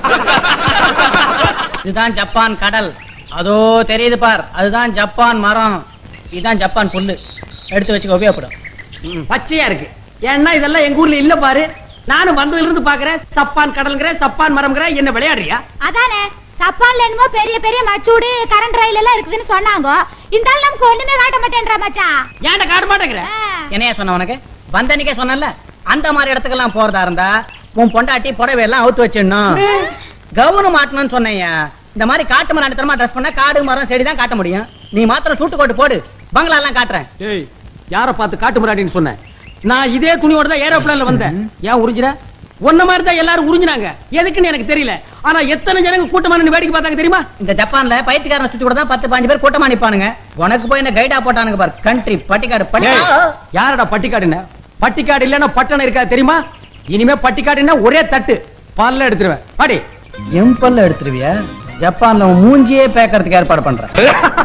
இதுதான் ஜப்பான் கடல் அதோ தெரியுது பார் அதுதான் ஜப்பான் மரம் இதுதான் ஜப்பான் புல்லு எடுத்து வச்சுக்க உபயோகப்படும் பச்சையா இருக்கு ஏன்னா இதெல்லாம் எங்க ஊர்ல இல்ல பாரு நானும் வந்ததுல இருந்து பாக்குறேன் சப்பான் கடல்ங்கிற சப்பான் மரம்ங்கிற என்ன விளையாடுறியா அதானே சப்பான்ல என்னமோ பெரிய பெரிய மச்சூடு கரண்ட் ரயில் எல்லாம் இருக்குதுன்னு சொன்னாங்க இந்த ஆள் நமக்கு ஒண்ணுமே காட்ட மாட்டேன்றா மச்சான் ஏன்டா காட்ட மாட்டேங்கிற ஆ. என்னையா சொன்ன உனக்கு வந்தனிக்கே சொன்னல அந்த மாதிரி இடத்துக்கெல்லாம் போறதா இருந்தா உன் பொண்டாட்டி புடவை எல்லாம் அவுத்து வச்சிடணும் கவுனு மாட்டணும்னு சொன்னேயா இந்த மாதிரி காட்டு மரம் அடித்தரமா ட்ரெஸ் பண்ணா காடு மரம் செடி தான் காட்ட முடியும் நீ மாத்திரம் சூட்டு கோட்டு போடு பங்களா எல்லாம் காட்டுறேன் டேய் யார பார்த்து காட்டு முறாடின்னு சொன்னேன் நான் இதே துணியோட தான் ஏரோப்ளேன்ல வந்தேன் ஏன் உறிஞ்சிற உன்ன மாதிரி தான் எல்லாரும் உறிஞ்சினாங்க எதுக்குன்னு எனக்கு தெரியல ஆனா எத்தனை ஜனங்க கூட்டமா நின்னு வேடிக்கை பார்த்தாங்க தெரியுமா இந்த ஜப்பான்ல பைத்தியக்காரனை சுத்தி கூட தான் பத்து பாஞ்சு பேர் கூட்டமா நிப்பானுங்க உனக்கு போய் என்ன கைடா போட்டானுங்க பார் கண்ட்ரி பட்டிக்காடு பட்டி டேய், யாரடா பட்டிக்காடுன்னு பட்டிக்காடு இல்லன்னா பட்டணம் இருக்கா தெரியுமா இனிமே பட்டிக்காடுன்னா ஒரே தட்டு பல்ல எடுத்துருவேன் பாடி எம்பல்ல எடுத்துருவியா ஜப்பான்ல உன் மூஞ்சியே பேக்கறதுக்கு ஏற்பாடு பண்றேன்